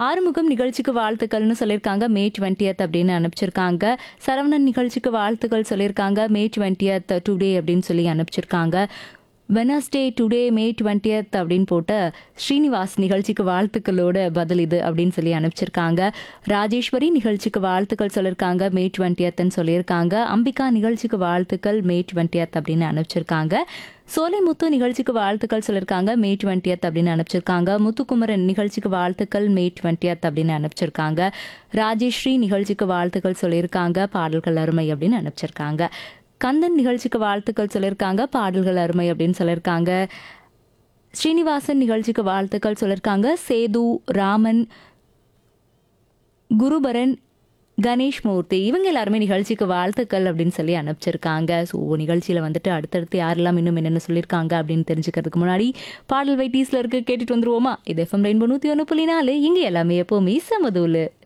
ஆறுமுகம் நிகழ்ச்சிக்கு வாழ்த்துக்கள்னு சொல்லியிருக்காங்க மே டுவெண்ட்டியத் அப்படின்னு அனுப்பிச்சிருக்காங்க சரவணன் நிகழ்ச்சிக்கு வாழ்த்துக்கள் சொல்லியிருக்காங்க மே டுவெண்ட்டியத் டுடே அப்படின்னு சொல்லி அனுப்பிச்சிருக்காங்க வெனஸ்டே டுடே மே டுவெண்ட்டியத் அப்படின்னு போட்ட ஸ்ரீனிவாஸ் நிகழ்ச்சிக்கு வாழ்த்துக்களோட பதில் இது அப்படின்னு சொல்லி அனுப்பிச்சிருக்காங்க ராஜேஸ்வரி நிகழ்ச்சிக்கு வாழ்த்துக்கள் சொல்லியிருக்காங்க மே டுவெண்ட்டியத்னு சொல்லியிருக்காங்க அம்பிகா நிகழ்ச்சிக்கு வாழ்த்துக்கள் மே டுவெண்ட்டியத் அப்படின்னு அனுப்பிச்சிருக்காங்க சோலைமுத்து நிகழ்ச்சிக்கு வாழ்த்துக்கள் சொல்லியிருக்காங்க மே டுவெண்ட்டியத் அப்படின்னு அனுப்பிச்சிருக்காங்க முத்துக்குமரன் நிகழ்ச்சிக்கு வாழ்த்துக்கள் மே டுவெண்ட்டியத் அப்படின்னு அனுப்பிச்சிருக்காங்க ராஜேஸ்ரீ நிகழ்ச்சிக்கு வாழ்த்துக்கள் சொல்லியிருக்காங்க பாடல்கள் அருமை அப்படின்னு அனுப்பிச்சிருக்காங்க கந்தன் நிகழ்ச்சிக்கு வாழ்த்துக்கள் சொல்லியிருக்காங்க பாடல்கள் அருமை அப்படின்னு சொல்லியிருக்காங்க ஸ்ரீனிவாசன் நிகழ்ச்சிக்கு வாழ்த்துக்கள் சொல்லியிருக்காங்க சேது ராமன் குருபரன் கணேஷ் மூர்த்தி இவங்க எல்லாருமே நிகழ்ச்சிக்கு வாழ்த்துக்கள் அப்படின்னு சொல்லி அனுப்பிச்சிருக்காங்க ஸோ நிகழ்ச்சியில் வந்துட்டு அடுத்தடுத்து யாரெல்லாம் இன்னும் என்னென்ன சொல்லியிருக்காங்க அப்படின்னு தெரிஞ்சுக்கிறதுக்கு முன்னாடி பாடல் வைட்டீஸில் இருக்கு கேட்டுட்டு வந்துருவோமா இது எஃப்எம் ரெயின்போ நூற்றி ஒன்று புள்ளி நாலு இங்கே எல்லாமே எப்போவுமே சமதூலு